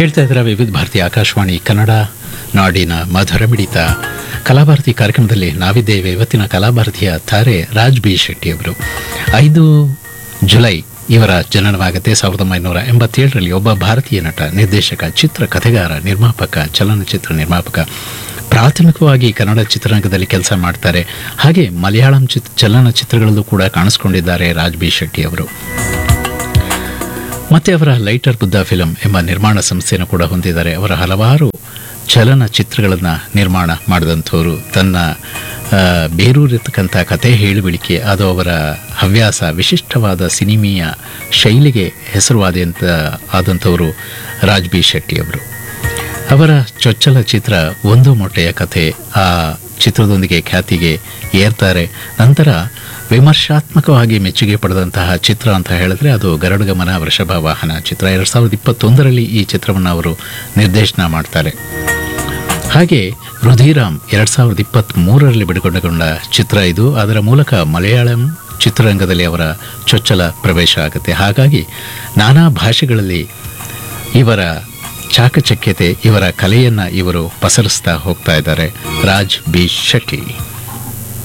ಕೇಳ್ತಾ ಇದ್ದೀರಾ ವಿವಿಧ ಭಾರತಿ ಆಕಾಶವಾಣಿ ಕನ್ನಡ ನಾಡಿನ ಮಧುರ ಮಿಡಿತ ಕಲಾಭಾರತಿ ಕಾರ್ಯಕ್ರಮದಲ್ಲಿ ನಾವಿದ್ದೇವೆ ಇವತ್ತಿನ ಕಲಾಭಾರತಿಯ ತಾರೆ ರಾಜ್ ಬಿ ಶೆಟ್ಟಿಯವರು ಐದು ಜುಲೈ ಇವರ ಜನನವಾಗುತ್ತೆ ಸಾವಿರದ ಒಂಬೈನೂರ ಎಂಬತ್ತೇಳರಲ್ಲಿ ಒಬ್ಬ ಭಾರತೀಯ ನಟ ನಿರ್ದೇಶಕ ಚಿತ್ರ ಕಥೆಗಾರ ನಿರ್ಮಾಪಕ ಚಲನಚಿತ್ರ ನಿರ್ಮಾಪಕ ಪ್ರಾಥಮಿಕವಾಗಿ ಕನ್ನಡ ಚಿತ್ರರಂಗದಲ್ಲಿ ಕೆಲಸ ಮಾಡ್ತಾರೆ ಹಾಗೆ ಮಲಯಾಳಂ ಚಿತ್ ಚಲನಚಿತ್ರಗಳಲ್ಲೂ ಕೂಡ ಕಾಣಿಸ್ಕೊಂಡಿದ್ದಾರೆ ರಾಜ್ ಬಿ ಶೆಟ್ಟಿ ಅವರು ಮತ್ತೆ ಅವರ ಲೈಟರ್ ಬುದ್ಧ ಫಿಲಂ ಎಂಬ ನಿರ್ಮಾಣ ಸಂಸ್ಥೆಯನ್ನು ಕೂಡ ಹೊಂದಿದ್ದಾರೆ ಅವರ ಹಲವಾರು ಚಲನಚಿತ್ರಗಳನ್ನು ನಿರ್ಮಾಣ ಮಾಡಿದಂಥವರು ತನ್ನ ಆ, ಬೇರೂರಿರ್ತಕ್ಕಂಥ ಕಥೆ ಹೇಳಿಬಿಳಿಕೆ ಅದು ಅವರ ಹವ್ಯಾಸ ವಿಶಿಷ್ಟವಾದ ಸಿನಿಮೀಯ ಶೈಲಿಗೆ ಹೆಸರುವಾದಂಥ ಆದಂಥವರು ರಾಜ್ ಬಿ ಶೆಟ್ಟಿಯವರು ಅವರ ಚೊಚ್ಚಲ ಚಿತ್ರ ಒಂದು ಮೊಟ್ಟೆಯ ಕಥೆ ಆ ಚಿತ್ರದೊಂದಿಗೆ ಖ್ಯಾತಿಗೆ ಏರ್ತಾರೆ ನಂತರ ವಿಮರ್ಶಾತ್ಮಕವಾಗಿ ಮೆಚ್ಚುಗೆ ಪಡೆದಂತಹ ಚಿತ್ರ ಅಂತ ಹೇಳಿದ್ರೆ ಅದು ಗರುಡಗಮನ ವೃಷಭ ವಾಹನ ಚಿತ್ರ ಎರಡು ಸಾವಿರದ ಇಪ್ಪತ್ತೊಂದರಲ್ಲಿ ಈ ಚಿತ್ರವನ್ನು ಅವರು ನಿರ್ದೇಶನ ಮಾಡ್ತಾರೆ ಹಾಗೆ ರುಧಿರಾಮ್ ಎರಡು ಸಾವಿರದ ಇಪ್ಪತ್ತ್ ಮೂರರಲ್ಲಿ ಬಿಡುಗಡೆಗೊಂಡ ಚಿತ್ರ ಇದು ಅದರ ಮೂಲಕ ಮಲಯಾಳಂ ಚಿತ್ರರಂಗದಲ್ಲಿ ಅವರ ಚೊಚ್ಚಲ ಪ್ರವೇಶ ಆಗುತ್ತೆ ಹಾಗಾಗಿ ನಾನಾ ಭಾಷೆಗಳಲ್ಲಿ ಇವರ ಚಾಕಚಕ್ಯತೆ ಇವರ ಕಲೆಯನ್ನು ಇವರು ಪಸರಿಸ್ತಾ ಹೋಗ್ತಾ ಇದ್ದಾರೆ ರಾಜ್ ಬಿ ಶೆಟ್ಟಿ